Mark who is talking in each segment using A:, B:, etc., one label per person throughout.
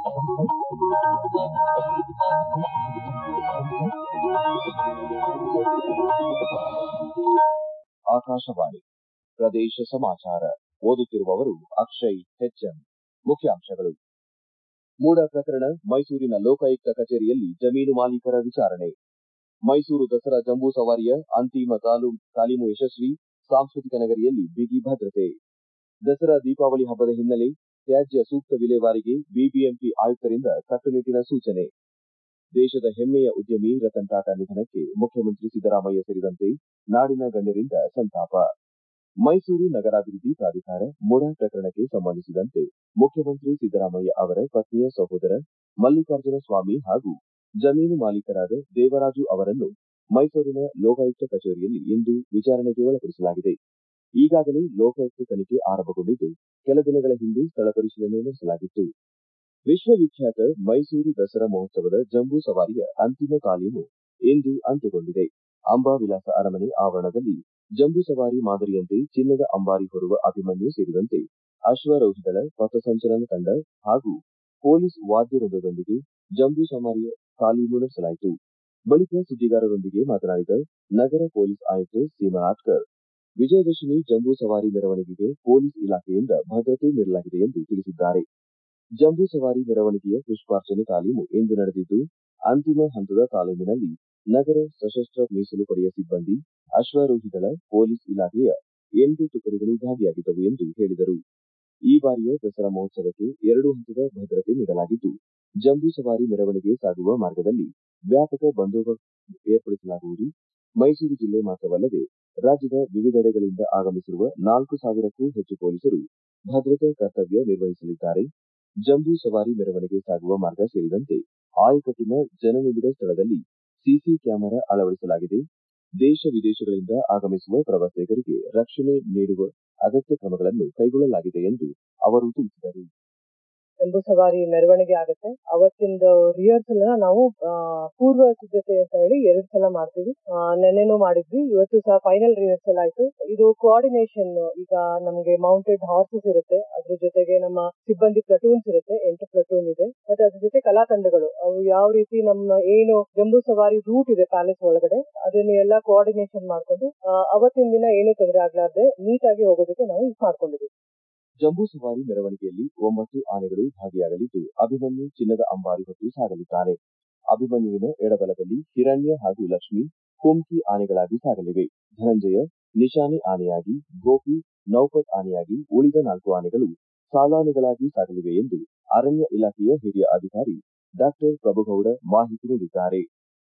A: ಆಕಾಶವಾಣಿ ಪ್ರದೇಶ ಸಮಾಚಾರ ಓದುತ್ತಿರುವವರು ಅಕ್ಷಯ್ ಹೆಚ್ಎಂ ಮುಖ್ಯಾಂಶಗಳು ಮೂಡ ಪ್ರಕರಣ ಮೈಸೂರಿನ ಲೋಕಾಯುಕ್ತ ಕಚೇರಿಯಲ್ಲಿ ಜಮೀನು ಮಾಲೀಕರ ವಿಚಾರಣೆ ಮೈಸೂರು ದಸರಾ ಜಂಬೂ ಸವಾರಿಯ ಅಂತಿಮ ತಾಲೀಮು ಯಶಸ್ವಿ ಸಾಂಸ್ಕೃತಿಕ ನಗರಿಯಲ್ಲಿ ಬಿಗಿ ಭದ್ರತೆ ದಸರಾ ದೀಪಾವಳಿ ಹಬ್ಬದ ಹಿನ್ನೆಲೆ ತ್ಯಾಜ್ಯ ಸೂಕ್ತ ವಿಲೇವಾರಿಗೆ ಬಿಬಿಎಂಪಿ ಆಯುಕ್ತರಿಂದ ಕಟ್ಟುನಿಟ್ಟಿನ ಸೂಚನೆ ದೇಶದ ಹೆಮ್ಮೆಯ ಉದ್ಯಮಿ ರತನ್ ಟಾಟಾ ನಿಧನಕ್ಕೆ ಮುಖ್ಯಮಂತ್ರಿ ಸಿದ್ದರಾಮಯ್ಯ ಸೇರಿದಂತೆ ನಾಡಿನ ಗಣ್ಯರಿಂದ ಸಂತಾಪ ಮೈಸೂರು ನಗರಾಭಿವೃದ್ಧಿ ಪ್ರಾಧಿಕಾರ ಮುಡಾ ಪ್ರಕರಣಕ್ಕೆ ಸಂಬಂಧಿಸಿದಂತೆ ಮುಖ್ಯಮಂತ್ರಿ ಸಿದ್ದರಾಮಯ್ಯ ಅವರ ಪತ್ನಿಯ ಸಹೋದರ ಮಲ್ಲಿಕಾರ್ಜುನ ಸ್ವಾಮಿ ಹಾಗೂ ಜಮೀನು ಮಾಲೀಕರಾದ ದೇವರಾಜು ಅವರನ್ನು ಮೈಸೂರಿನ ಲೋಕಾಯುಕ್ತ ಕಚೇರಿಯಲ್ಲಿ ಇಂದು ವಿಚಾರಣೆಗೆ ಒಳಪಡಿಸಲಾಗಿದೆ ಈಗಾಗಲೇ ಲೋಕಾಯುಕ್ತ ತನಿಖೆ ಆರಂಭಗೊಂಡಿದ್ದು ಕೆಲ ದಿನಗಳ ಹಿಂದೆ ಸ್ಥಳ ಪರಿಶೀಲನೆ ನಡೆಸಲಾಗಿತ್ತು ವಿಶ್ವವಿಖ್ಯಾತ ಮೈಸೂರು ದಸರಾ ಮಹೋತ್ಸವದ ಜಂಬೂ ಸವಾರಿಯ ಅಂತಿಮ ತಾಲೀಮು ಇಂದು ಅಂತ್ಯಗೊಂಡಿದೆ ಅಂಬಾವಿಲಾಸ ಅರಮನೆ ಆವರಣದಲ್ಲಿ ಜಂಬೂ ಸವಾರಿ ಮಾದರಿಯಂತೆ ಚಿನ್ನದ ಅಂಬಾರಿ ಹೊರುವ ಅಭಿಮನ್ಯು ಸೇರಿದಂತೆ ಅಶ್ವಾರೋಹಿಗಳ ಪಥಸಂಚಲನ ತಂಡ ಹಾಗೂ ಪೊಲೀಸ್ ವಾದ್ಯವೃಂದದೊಂದಿಗೆ ಜಂಬೂ ಸವಾರಿಯ ತಾಲೀಮು ನಡೆಸಲಾಯಿತು ಬಳಿಕ ಸುದ್ದಿಗಾರರೊಂದಿಗೆ ಮಾತನಾಡಿದ ನಗರ ಪೊಲೀಸ್ ಆಯುಕ್ತೆ ಸೀಮಾ ಆಟ್ಕರ್ ವಿಜಯದಶಮಿ ಜಂಬೂ ಸವಾರಿ ಮೆರವಣಿಗೆಗೆ ಪೊಲೀಸ್ ಇಲಾಖೆಯಿಂದ ಭದ್ರತೆ ನೀಡಲಾಗಿದೆ ಎಂದು ತಿಳಿಸಿದ್ದಾರೆ ಜಂಬೂ ಸವಾರಿ ಮೆರವಣಿಗೆಯ ಪುಷ್ಪಾರ್ಚನೆ ತಾಲೀಮು ಇಂದು ನಡೆದಿದ್ದು ಅಂತಿಮ ಹಂತದ ತಾಲೀಮಿನಲ್ಲಿ ನಗರ ಸಶಸ್ತ್ರ ಮೀಸಲು ಪಡೆಯ ಸಿಬ್ಬಂದಿ ಅಶ್ವಾರೋಹಿಗಳ ಪೊಲೀಸ್ ಇಲಾಖೆಯ ಎಂಟು ತುಕಡಿಗಳು ಭಾಗಿಯಾಗಿದ್ದವು ಎಂದು ಹೇಳಿದರು ಈ ಬಾರಿಯ ದಸರಾ ಮಹೋತ್ಸವಕ್ಕೆ ಎರಡು ಹಂತದ ಭದ್ರತೆ ನೀಡಲಾಗಿದ್ದು ಜಂಬೂ ಸವಾರಿ ಮೆರವಣಿಗೆ ಸಾಗುವ ಮಾರ್ಗದಲ್ಲಿ ವ್ಯಾಪಕ ಬಂದೋಬಸ್ತ್ ಏರ್ಪಡಿಸಲಾಗುವುದು ಮೈಸೂರು ಜಿಲ್ಲೆ ಮಾತ್ರವಲ್ಲದೆ ರಾಜ್ಯದ ವಿವಿಧೆಡೆಗಳಿಂದ ಆಗಮಿಸಿರುವ ನಾಲ್ಕು ಸಾವಿರಕ್ಕೂ ಹೆಚ್ಚು ಪೊಲೀಸರು ಭದ್ರತಾ ಕರ್ತವ್ಯ ನಿರ್ವಹಿಸಲಿದ್ದಾರೆ ಜಂಬೂ ಸವಾರಿ ಮೆರವಣಿಗೆ ಸಾಗುವ ಮಾರ್ಗ ಸೇರಿದಂತೆ ಆಯಕಟ್ಟಿನ ಜನನಿಬಿಡ ಸ್ಥಳದಲ್ಲಿ ಸಿಸಿ ಕ್ಯಾಮೆರಾ ಅಳವಡಿಸಲಾಗಿದೆ ದೇಶ ವಿದೇಶಗಳಿಂದ ಆಗಮಿಸುವ ಪ್ರವಾಸಿಗರಿಗೆ ರಕ್ಷಣೆ ನೀಡುವ ಅಗತ್ಯ ಕ್ರಮಗಳನ್ನು ಕೈಗೊಳ್ಳಲಾಗಿದೆ ಎಂದು ಅವರು ತಿಳಿಸಿದರು
B: ಜಂಬೂ ಸವಾರಿ ಮೆರವಣಿಗೆ ಆಗುತ್ತೆ ಅವತ್ತಿಂದ ರಿಹರ್ಸಲ್ ನಾವು ಪೂರ್ವ ಸಿದ್ಧತೆ ಅಂತ ಹೇಳಿ ಎರಡ್ ಸಲ ಮಾಡ್ತೀವಿ ನೆನ್ನೆನೂ ಮಾಡಿದ್ವಿ ಇವತ್ತು ಸಹ ಫೈನಲ್ ರಿಹರ್ಸಲ್ ಆಯ್ತು ಇದು ಕೋಆರ್ಡಿನೇಷನ್ ಈಗ ನಮ್ಗೆ ಮೌಂಟೆಡ್ ಹಾರ್ಸಸ್ ಇರುತ್ತೆ ಅದ್ರ ಜೊತೆಗೆ ನಮ್ಮ ಸಿಬ್ಬಂದಿ ಪ್ಲಟೂನ್ಸ್ ಇರುತ್ತೆ ಎಂಟು ಪ್ಲಟೂನ್ ಇದೆ ಮತ್ತೆ ಅದ್ರ ಜೊತೆ ಕಲಾ ತಂಡಗಳು ಅವು ಯಾವ ರೀತಿ ನಮ್ಮ ಏನು ಜಂಬೂ ಸವಾರಿ ರೂಟ್ ಇದೆ ಪ್ಯಾಲೇಸ್ ಒಳಗಡೆ ಅದನ್ನ ಎಲ್ಲ ಕೋಆರ್ಡಿನೇಷನ್ ಮಾಡ್ಕೊಂಡು ಅವತ್ತಿನ ದಿನ ಏನು ತೊಂದರೆ ಆಗ್ಲಾರ್ದೆ ನೀಟಾಗಿ ಹೋಗೋದಕ್ಕೆ ನಾವು ಇದು ಮಾಡ್ಕೊಂಡಿದ್ದೀವಿ
A: ಜಂಬೂ ಸವಾರಿ ಮೆರವಣಿಗೆಯಲ್ಲಿ ಒಂಬತ್ತು ಆನೆಗಳು ಭಾಗಿಯಾಗಲಿದ್ದು ಅಭಿಮನ್ಯು ಚಿನ್ನದ ಅಂಬಾರಿ ಹೊತ್ತು ಸಾಗಲಿದ್ದಾನೆ ಅಭಿಮನ್ಯುವಿನ ಎಡಬಲದಲ್ಲಿ ಹಿರಣ್ಯ ಹಾಗೂ ಲಕ್ಷ್ಮಿ ಕುಮ್ಕಿ ಆನೆಗಳಾಗಿ ಸಾಗಲಿವೆ ಧನಂಜಯ ನಿಶಾನೆ ಆನೆಯಾಗಿ ಗೋಪಿ ನೌಪತ್ ಆನೆಯಾಗಿ ಉಳಿದ ನಾಲ್ಕು ಆನೆಗಳು ಸಾಲಾನೆಗಳಾಗಿ ಸಾಗಲಿವೆ ಎಂದು ಅರಣ್ಯ ಇಲಾಖೆಯ ಹಿರಿಯ ಅಧಿಕಾರಿ ಡಾಕ್ಟರ್ ಪ್ರಭುಗೌಡ ಮಾಹಿತಿ ನೀಡಿದ್ದಾರೆ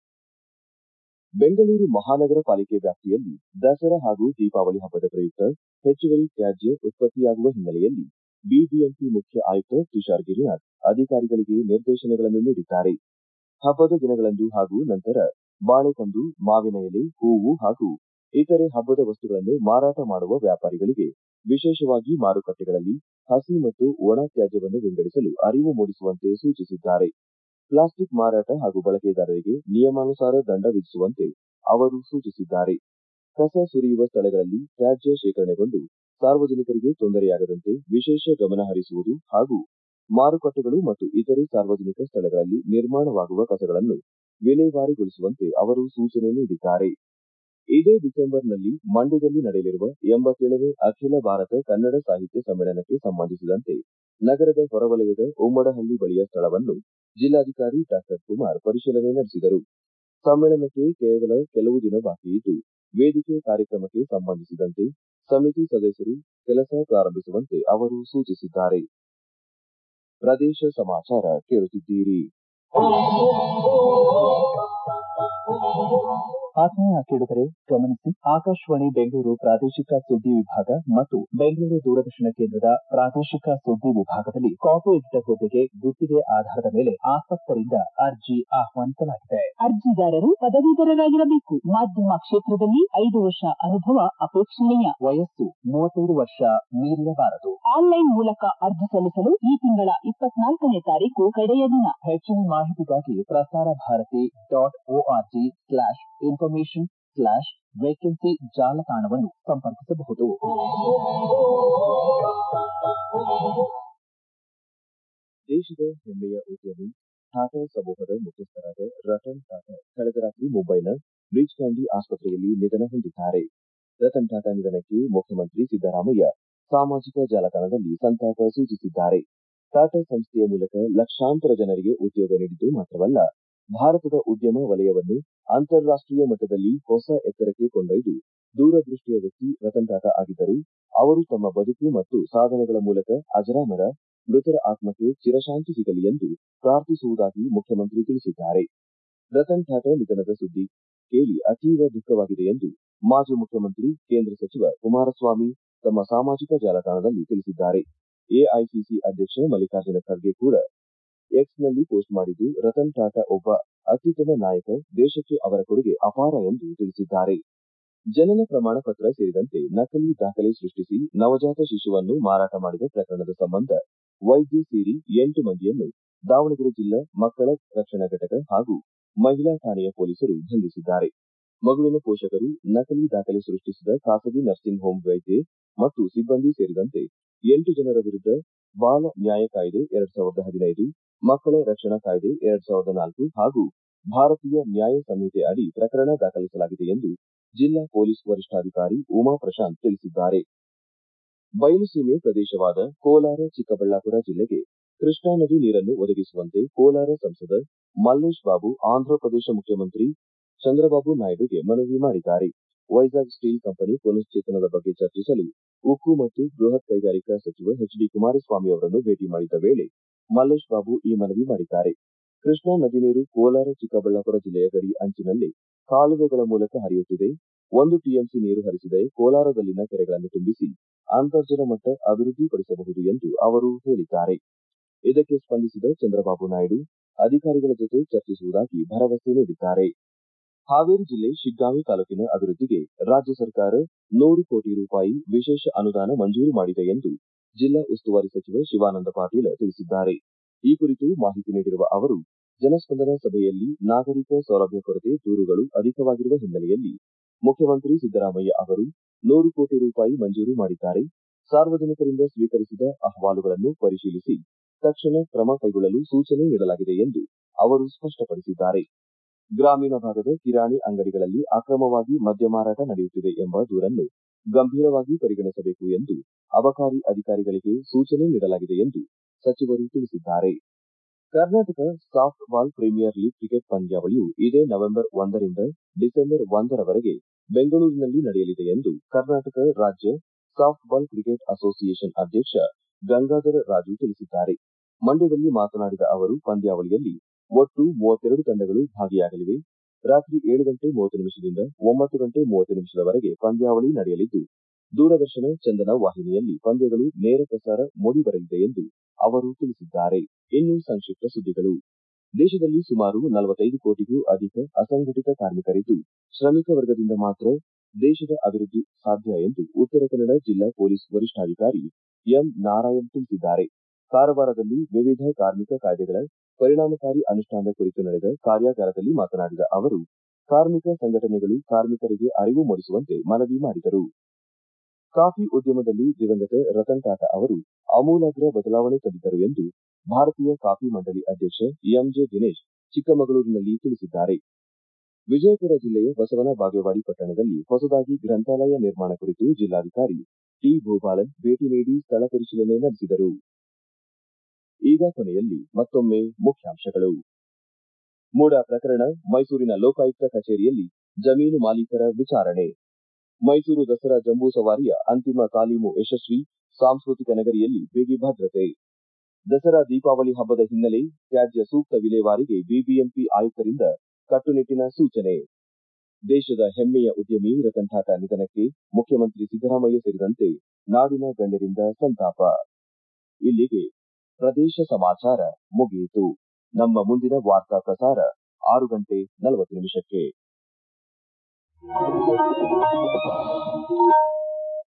A: ಬೆಂಗಳೂರು ಮಹಾನಗರ ಪಾಲಿಕೆ ವ್ಯಾಪ್ತಿಯಲ್ಲಿ ದಸರಾ ಹಾಗೂ ದೀಪಾವಳಿ ಹಬ್ಬದ ಪ್ರಯುಕ್ತ ಹೆಚ್ಚುವರಿ ತ್ಯಾಜ್ಯ ಉತ್ಪತ್ತಿಯಾಗುವ ಹಿನ್ನೆಲೆಯಲ್ಲಿ ಬಿಬಿಎಂಪಿ ಮುಖ್ಯ ಆಯುಕ್ತ ತುಷಾರ್ ಗಿರಿನಾಥ್ ಅಧಿಕಾರಿಗಳಿಗೆ ನಿರ್ದೇಶನಗಳನ್ನು ನೀಡಿದ್ದಾರೆ ಹಬ್ಬದ ದಿನಗಳಂದು ಹಾಗೂ ನಂತರ ಬಾಳೆಕಂದು ಮಾವಿನ ಎಲೆ ಹೂವು ಹಾಗೂ ಇತರೆ ಹಬ್ಬದ ವಸ್ತುಗಳನ್ನು ಮಾರಾಟ ಮಾಡುವ ವ್ಯಾಪಾರಿಗಳಿಗೆ ವಿಶೇಷವಾಗಿ ಮಾರುಕಟ್ಟೆಗಳಲ್ಲಿ ಹಸಿ ಮತ್ತು ಒಣ ತ್ಯಾಜ್ಯವನ್ನು ವಿಂಗಡಿಸಲು ಅರಿವು ಮೂಡಿಸುವಂತೆ ಸೂಚಿಸಿದ್ದಾರೆ ಪ್ಲಾಸ್ಟಿಕ್ ಮಾರಾಟ ಹಾಗೂ ಬಳಕೆದಾರರಿಗೆ ನಿಯಮಾನುಸಾರ ದಂಡ ವಿಧಿಸುವಂತೆ ಅವರು ಸೂಚಿಸಿದ್ದಾರೆ ಕಸ ಸುರಿಯುವ ಸ್ಥಳಗಳಲ್ಲಿ ತ್ಯಾಜ್ಯ ಶೇಖರಣೆಗೊಂಡು ಸಾರ್ವಜನಿಕರಿಗೆ ತೊಂದರೆಯಾಗದಂತೆ ವಿಶೇಷ ಗಮನ ಹರಿಸುವುದು ಹಾಗೂ ಮಾರುಕಟ್ಟೆಗಳು ಮತ್ತು ಇತರೆ ಸಾರ್ವಜನಿಕ ಸ್ಥಳಗಳಲ್ಲಿ ನಿರ್ಮಾಣವಾಗುವ ಕಸಗಳನ್ನು ವಿಲೇವಾರಿಗೊಳಿಸುವಂತೆ ಅವರು ಸೂಚನೆ ನೀಡಿದ್ದಾರೆ ಇದೇ ಡಿಸೆಂಬರ್ನಲ್ಲಿ ಮಂಡ್ಯದಲ್ಲಿ ನಡೆಯಲಿರುವ ಎಂಬತ್ತೇಳನೇ ಅಖಿಲ ಭಾರತ ಕನ್ನಡ ಸಾಹಿತ್ಯ ಸಮ್ಮೇಳನಕ್ಕೆ ಸಂಬಂಧಿಸಿದಂತೆ ನಗರದ ಹೊರವಲಯದ ಉಮ್ಮಡಹಳ್ಳಿ ಬಳಿಯ ಸ್ಥಳವನ್ನು ಜಿಲ್ಲಾಧಿಕಾರಿ ಡಾಕ್ಟರ್ ಕುಮಾರ್ ಪರಿಶೀಲನೆ ನಡೆಸಿದರು ಸಮ್ಮೇಳನಕ್ಕೆ ಕೇವಲ ಕೆಲವು ದಿನ ಬಾಕಿ ಇದ್ದು ವೇದಿಕೆ ಕಾರ್ಯಕ್ರಮಕ್ಕೆ ಸಂಬಂಧಿಸಿದಂತೆ ಸಮಿತಿ ಸದಸ್ಯರು ಕೆಲಸ ಪ್ರಾರಂಭಿಸುವಂತೆ ಅವರು ಸೂಚಿಸಿದ್ದಾರೆ ಪ್ರದೇಶ ಸಮಾಚಾರ ಕೇಳುತ್ತಿದ್ದೀರಿ
C: ಆತ್ಮೀಯ ಕೇಳುಗರೆ ಗಮನಿಸಿ ಆಕಾಶವಾಣಿ ಬೆಂಗಳೂರು ಪ್ರಾದೇಶಿಕ ಸುದ್ದಿ ವಿಭಾಗ ಮತ್ತು ಬೆಂಗಳೂರು ದೂರದರ್ಶನ ಕೇಂದ್ರದ ಪ್ರಾದೇಶಿಕ ಸುದ್ದಿ ವಿಭಾಗದಲ್ಲಿ ಕಾಪಿ ಎಡಿಟರ್ ಹುದ್ದೆಗೆ ಗುತ್ತಿಗೆ ಆಧಾರದ ಮೇಲೆ ಆಸಕ್ತರಿಂದ ಅರ್ಜಿ ಆಹ್ವಾನಿಸಲಾಗಿದೆ
D: ಅರ್ಜಿದಾರರು ಪದವೀಧರರಾಗಿರಬೇಕು ಮಾಧ್ಯಮ ಕ್ಷೇತ್ರದಲ್ಲಿ ಐದು ವರ್ಷ ಅನುಭವ ಅಪೇಕ್ಷಣೀಯ
C: ವಯಸ್ಸು ಮೂವತ್ತೈದು ವರ್ಷ ಮೀರಿರಬಾರದು
D: ಆನ್ಲೈನ್ ಮೂಲಕ ಅರ್ಜಿ ಸಲ್ಲಿಸಲು ಈ ತಿಂಗಳ ಇಪ್ಪತ್ನಾಲ್ಕನೇ ತಾರೀಕು ಕಡೆಯ ದಿನ
C: ಹೆಚ್ಚಿನ ಮಾಹಿತಿಗಾಗಿ Prasar Bharati dot org slash information slash vacancy ಜಾಲತಾಣವನ್ನು ಸಂಪರ್ಕಿಸಬಹುದು
A: ದೇಶದ ಹೆಮ್ಮೆಯ ಉದ್ಯಮಿ ಟಾಟಾ ಸಮೂಹದ ಮುಖ್ಯಸ್ಥರಾದ ರತನ್ ಟಾಟಾ ಕಳೆದ ರಾತ್ರಿ ಮುಂಬೈನ ಬ್ರಿಚ್ ಕ್ಯಾಂಡಿ ಆಸ್ಪತ್ರೆಯಲ್ಲಿ ನಿಧನ ಹೊಂದಿದ್ದಾರೆ ರತನ್ ಟಾಟಾ ನಿಧನಕ್ಕೆ ಮುಖ್ಯಮಂತ್ರಿ ಸಿದ್ದರಾಮಯ್ಯ ಸಾಮಾಜಿಕ ಜಾಲತಾಣದಲ್ಲಿ ಸಂತಾಪ ಸೂಚಿಸಿದ್ದಾರೆ ಟಾಟಾ ಸಂಸ್ಥೆಯ ಮೂಲಕ ಲಕ್ಷಾಂತರ ಜನರಿಗೆ ಉದ್ಯೋಗ ನೀಡಿದ್ದು ಮಾತ್ರವಲ್ಲ ಭಾರತದ ಉದ್ಯಮ ವಲಯವನ್ನು ಅಂತಾರಾಷ್ಟೀಯ ಮಟ್ಟದಲ್ಲಿ ಹೊಸ ಎತ್ತರಕ್ಕೆ ಕೊಂಡೊಯ್ದು ದೂರದೃಷ್ಟಿಯ ವ್ಯಕ್ತಿ ರತನ್ ಟಾಟಾ ಆಗಿದ್ದರು ಅವರು ತಮ್ಮ ಬದುಕು ಮತ್ತು ಸಾಧನೆಗಳ ಮೂಲಕ ಅಜರಾಮರ ಮೃತರ ಆತ್ಮಕ್ಕೆ ಚಿರಶಾಂತಿ ಸಿಗಲಿ ಎಂದು ಪ್ರಾರ್ಥಿಸುವುದಾಗಿ ಮುಖ್ಯಮಂತ್ರಿ ತಿಳಿಸಿದ್ದಾರೆ ರತನ್ ಟಾಟಾ ನಿಧನದ ಸುದ್ದಿ ಕೇಳಿ ಅತೀವ ದುಃಖವಾಗಿದೆ ಎಂದು ಮಾಜಿ ಮುಖ್ಯಮಂತ್ರಿ ಕೇಂದ್ರ ಸಚಿವ ಕುಮಾರಸ್ವಾಮಿ ತಮ್ಮ ಸಾಮಾಜಿಕ ಜಾಲತಾಣದಲ್ಲಿ ತಿಳಿಸಿದ್ದಾರೆ ಎಐಸಿಸಿ ಅಧ್ಯಕ್ಷ ಮಲ್ಲಿಕಾರ್ಜುನ ಖರ್ಗೆ ಕೂಡ ಎಕ್ಸ್ನಲ್ಲಿ ಪೋಸ್ಟ್ ಮಾಡಿದ್ದು ರತನ್ ಟಾಟಾ ಒಬ್ಬ ಅತ್ಯುತ್ತಮ ನಾಯಕ ದೇಶಕ್ಕೆ ಅವರ ಕೊಡುಗೆ ಅಪಾರ ಎಂದು ತಿಳಿಸಿದ್ದಾರೆ ಜನನ ಪ್ರಮಾಣ ಪತ್ರ ಸೇರಿದಂತೆ ನಕಲಿ ದಾಖಲೆ ಸೃಷ್ಟಿಸಿ ನವಜಾತ ಶಿಶುವನ್ನು ಮಾರಾಟ ಮಾಡಿದ ಪ್ರಕರಣದ ಸಂಬಂಧ ವೈದ್ಯೆ ಸೇರಿ ಎಂಟು ಮಂದಿಯನ್ನು ದಾವಣಗೆರೆ ಜಿಲ್ಲಾ ಮಕ್ಕಳ ರಕ್ಷಣಾ ಘಟಕ ಹಾಗೂ ಮಹಿಳಾ ಠಾಣೆಯ ಪೊಲೀಸರು ಬಂಧಿಸಿದ್ದಾರೆ ಮಗುವಿನ ಪೋಷಕರು ನಕಲಿ ದಾಖಲೆ ಸೃಷ್ಟಿಸಿದ ಖಾಸಗಿ ನರ್ಸಿಂಗ್ ಹೋಂ ವೈದ್ಯೆ ಮತ್ತು ಸಿಬ್ಬಂದಿ ಸೇರಿದಂತೆ ಎಂಟು ಜನರ ವಿರುದ್ಧ ಬಾಲ ನ್ಯಾಯ ಕಾಯ್ದೆ ಎರಡ್ ಸಾವಿರದ ಹದಿನೈದು ಮಕ್ಕಳ ರಕ್ಷಣಾ ಕಾಯ್ದೆ ಎರಡ್ ಸಾವಿರದ ನಾಲ್ಕು ಹಾಗೂ ಭಾರತೀಯ ನ್ಯಾಯ ಸಂಹಿತೆ ಅಡಿ ಪ್ರಕರಣ ದಾಖಲಿಸಲಾಗಿದೆ ಎಂದು ಜಿಲ್ಲಾ ಪೊಲೀಸ್ ವರಿಷ್ಠಾಧಿಕಾರಿ ಉಮಾ ಪ್ರಶಾಂತ್ ತಿಳಿಸಿದ್ದಾರೆ ಬಯಲುಸೀಮೆ ಪ್ರದೇಶವಾದ ಕೋಲಾರ ಚಿಕ್ಕಬಳ್ಳಾಪುರ ಜಿಲ್ಲೆಗೆ ಕೃಷ್ಣಾ ನದಿ ನೀರನ್ನು ಒದಗಿಸುವಂತೆ ಕೋಲಾರ ಸಂಸದ ಮಲ್ಲೇಶ್ ಬಾಬು ಆಂಧ್ರಪ್ರದೇಶ ಮುಖ್ಯಮಂತ್ರಿ ಚಂದ್ರಬಾಬು ನಾಯ್ಡುಗೆ ಮನವಿ ಮಾಡಿದ್ದಾರೆ ವೈಜಾಗ್ ಸ್ಟೀಲ್ ಕಂಪನಿ ಪುನಶ್ಚೇತನದ ಬಗ್ಗೆ ಚರ್ಚಿಸಲು ಉಕ್ಕು ಮತ್ತು ಬೃಹತ್ ಕೈಗಾರಿಕಾ ಸಚಿವ ಎಚ್ ಡಿ ಕುಮಾರಸ್ವಾಮಿ ಅವರನ್ನು ಭೇಟಿ ಮಾಡಿದ ವೇಳೆ ಮಲ್ಲೇಶ್ ಬಾಬು ಈ ಮನವಿ ಮಾಡಿದ್ದಾರೆ ಕೃಷ್ಣಾ ನದಿ ನೀರು ಕೋಲಾರ ಚಿಕ್ಕಬಳ್ಳಾಪುರ ಜಿಲ್ಲೆಯ ಗಡಿ ಅಂಚಿನಲ್ಲಿ ಕಾಲುವೆಗಳ ಮೂಲಕ ಹರಿಯುತ್ತಿದೆ ಒಂದು ಟಿಎಂಸಿ ನೀರು ಹರಿಸಿದರೆ ಕೋಲಾರದಲ್ಲಿನ ಕೆರೆಗಳನ್ನು ತುಂಬಿಸಿ ಅಂತರ್ಜಲ ಮಟ್ಟ ಅಭಿವೃದ್ಧಿಪಡಿಸಬಹುದು ಎಂದು ಅವರು ಹೇಳಿದ್ದಾರೆ ಇದಕ್ಕೆ ಸ್ಪಂದಿಸಿದ ಚಂದ್ರಬಾಬು ನಾಯ್ಡು ಅಧಿಕಾರಿಗಳ ಜೊತೆ ಚರ್ಚಿಸುವುದಾಗಿ ಭರವಸೆ ನೀಡಿದ್ದಾರೆ ಹಾವೇರಿ ಜಿಲ್ಲೆ ಶಿಗ್ಗಾಂವಿ ತಾಲೂಕಿನ ಅಭಿವೃದ್ಧಿಗೆ ರಾಜ್ಯ ಸರ್ಕಾರ ನೂರು ಕೋಟಿ ರೂಪಾಯಿ ವಿಶೇಷ ಅನುದಾನ ಮಂಜೂರು ಮಾಡಿದೆ ಎಂದು ಜಿಲ್ಲಾ ಉಸ್ತುವಾರಿ ಸಚಿವ ಶಿವಾನಂದ ಪಾಟೀಲ ತಿಳಿಸಿದ್ದಾರೆ ಈ ಕುರಿತು ಮಾಹಿತಿ ನೀಡಿರುವ ಅವರು ಜನಸ್ಪಂದನ ಸಭೆಯಲ್ಲಿ ನಾಗರಿಕ ಸೌಲಭ್ಯ ಕೊರತೆ ದೂರುಗಳು ಅಧಿಕವಾಗಿರುವ ಹಿನ್ನೆಲೆಯಲ್ಲಿ ಮುಖ್ಯಮಂತ್ರಿ ಸಿದ್ದರಾಮಯ್ಯ ಅವರು ನೂರು ಕೋಟಿ ರೂಪಾಯಿ ಮಂಜೂರು ಮಾಡಿದ್ದಾರೆ ಸಾರ್ವಜನಿಕರಿಂದ ಸ್ವೀಕರಿಸಿದ ಅಹವಾಲುಗಳನ್ನು ಪರಿಶೀಲಿಸಿ ತಕ್ಷಣ ಕ್ರಮ ಕೈಗೊಳ್ಳಲು ಸೂಚನೆ ನೀಡಲಾಗಿದೆ ಎಂದು ಅವರು ಸ್ಪಷ್ಟಪಡಿಸಿದ್ದಾರೆ ಗ್ರಾಮೀಣ ಭಾಗದ ಕಿರಾಣಿ ಅಂಗಡಿಗಳಲ್ಲಿ ಅಕ್ರಮವಾಗಿ ಮದ್ಯ ಮಾರಾಟ ನಡೆಯುತ್ತಿದೆ ಎಂಬ ದೂರನ್ನು ಗಂಭೀರವಾಗಿ ಪರಿಗಣಿಸಬೇಕು ಎಂದು ಅಬಕಾರಿ ಅಧಿಕಾರಿಗಳಿಗೆ ಸೂಚನೆ ನೀಡಲಾಗಿದೆ ಎಂದು ಸಚಿವರು ತಿಳಿಸಿದ್ದಾರೆ ಕರ್ನಾಟಕ ಸಾಫ್ಟ್ ಬಾಲ್ ಪ್ರೀಮಿಯರ್ ಲೀಗ್ ಕ್ರಿಕೆಟ್ ಪಂದ್ಯಾವಳಿಯು ಇದೇ ನವೆಂಬರ್ ಒಂದರಿಂದ ಡಿಸೆಂಬರ್ ಒಂದರವರೆಗೆ ಬೆಂಗಳೂರಿನಲ್ಲಿ ನಡೆಯಲಿದೆ ಎಂದು ಕರ್ನಾಟಕ ರಾಜ್ಯ ಸಾಫ್ಟ್ ಬಾಲ್ ಕ್ರಿಕೆಟ್ ಅಸೋಸಿಯೇಷನ್ ಅಧ್ಯಕ್ಷ ಗಂಗಾಧರ ರಾಜು ತಿಳಿಸಿದ್ದಾರೆ ಮಂಡ್ಯದಲ್ಲಿ ಮಾತನಾಡಿದ ಅವರು ಪಂದ್ಯಾವಳಿಯಲ್ಲಿ ಒಟ್ಟು ಮೂವತ್ತೆರಡು ತಂಡಗಳು ಭಾಗಿಯಾಗಲಿವೆ ರಾತ್ರಿ ಏಳು ಗಂಟೆ ಮೂವತ್ತು ನಿಮಿಷದಿಂದ ಒಂಬತ್ತು ಗಂಟೆ ಮೂವತ್ತು ನಿಮಿಷದವರೆಗೆ ಪಂದ್ಯಾವಳಿ ನಡೆಯಲಿದ್ದು ದೂರದರ್ಶನ ಚಂದನ ವಾಹಿನಿಯಲ್ಲಿ ಪಂದ್ಯಗಳು ನೇರ ಪ್ರಸಾರ ಮೂಡಿಬರಲಿದೆ ಎಂದು ಅವರು ತಿಳಿಸಿದ್ದಾರೆ ಇನ್ನು ಸಂಕ್ಷಿಪ್ತ ಸುದ್ದಿಗಳು ದೇಶದಲ್ಲಿ ಸುಮಾರು ನಲವತ್ತೈದು ಕೋಟಿಗೂ ಅಧಿಕ ಅಸಂಘಟಿತ ಕಾರ್ಮಿಕರಿದ್ದು ಶ್ರಮಿಕ ವರ್ಗದಿಂದ ಮಾತ್ರ ದೇಶದ ಅಭಿವೃದ್ಧಿ ಸಾಧ್ಯ ಎಂದು ಉತ್ತರ ಕನ್ನಡ ಜಿಲ್ಲಾ ಪೊಲೀಸ್ ವರಿಷ್ಠಾಧಿಕಾರಿ ಎಂ ನಾರಾಯಣ್ ತಿಳಿಸಿದ್ದಾರೆ ಕಾರವಾರದಲ್ಲಿ ವಿವಿಧ ಕಾರ್ಮಿಕ ಕಾಯ್ದೆಗಳ ಪರಿಣಾಮಕಾರಿ ಅನುಷ್ಠಾನದ ಕುರಿತು ನಡೆದ ಕಾರ್ಯಾಗಾರದಲ್ಲಿ ಮಾತನಾಡಿದ ಅವರು ಕಾರ್ಮಿಕ ಸಂಘಟನೆಗಳು ಕಾರ್ಮಿಕರಿಗೆ ಅರಿವು ಮೂಡಿಸುವಂತೆ ಮನವಿ ಮಾಡಿದರು ಕಾಫಿ ಉದ್ಯಮದಲ್ಲಿ ದಿವಂಗತ ರತನ್ ಟಾಟಾ ಅವರು ಆಮೂಲಾಗ್ರ ಬದಲಾವಣೆ ತಂದಿದ್ದರು ಎಂದು ಭಾರತೀಯ ಕಾಫಿ ಮಂಡಳಿ ಅಧ್ಯಕ್ಷ ಎಂಜೆ ದಿನೇಶ್ ಚಿಕ್ಕಮಗಳೂರಿನಲ್ಲಿ ತಿಳಿಸಿದ್ದಾರೆ ವಿಜಯಪುರ ಜಿಲ್ಲೆಯ ಬಸವನ ಬಾಗೇವಾಡಿ ಪಟ್ಟಣದಲ್ಲಿ ಹೊಸದಾಗಿ ಗ್ರಂಥಾಲಯ ನಿರ್ಮಾಣ ಕುರಿತು ಜಿಲ್ಲಾಧಿಕಾರಿ ಟಿ ಭೂಪಾಲನ್ ಭೇಟಿ ನೀಡಿ ಸ್ಥಳ ಪರಿಶೀಲನೆ ನಡೆಸಿದರು ಈಗ ಕೊನೆಯಲ್ಲಿ ಮತ್ತೊಮ್ಮೆ ಮುಖ್ಯಾಂಶಗಳು ಮೂಡ ಪ್ರಕರಣ ಮೈಸೂರಿನ ಲೋಕಾಯುಕ್ತ ಕಚೇರಿಯಲ್ಲಿ ಜಮೀನು ಮಾಲೀಕರ ವಿಚಾರಣೆ ಮೈಸೂರು ದಸರಾ ಜಂಬೂ ಸವಾರಿಯ ಅಂತಿಮ ತಾಲೀಮು ಯಶಸ್ವಿ ಸಾಂಸ್ಕೃತಿಕ ನಗರಿಯಲ್ಲಿ ಬಿಗಿ ಭದ್ರತೆ ದಸರಾ ದೀಪಾವಳಿ ಹಬ್ಬದ ಹಿನ್ನೆಲೆ ತ್ಯಾಜ್ಯ ಸೂಕ್ತ ವಿಲೇವಾರಿಗೆ ಬಿಬಿಎಂಪಿ ಆಯುಕ್ತರಿಂದ ಕಟ್ಟುನಿಟ್ಟಿನ ಸೂಚನೆ ದೇಶದ ಹೆಮ್ಮೆಯ ಉದ್ಯಮಿ ರತನ್ ಟಾಟಾ ನಿಧನಕ್ಕೆ ಮುಖ್ಯಮಂತ್ರಿ ಸಿದ್ದರಾಮಯ್ಯ ಸೇರಿದಂತೆ ನಾಡಿನ ಗಣ್ಯರಿಂದ ಸಂತಾಪ ಇಲ್ಲಿಗೆ ಪ್ರದೇಶ ಸಮಾಚಾರ ಮುಗಿಯಿತು ನಮ್ಮ ಮುಂದಿನ ವಾರ್ತಾ ಪ್ರಸಾರ ಆರು ಗಂಟೆ ನಲವತ್ತು ನಿಮಿಷಕ್ಕೆ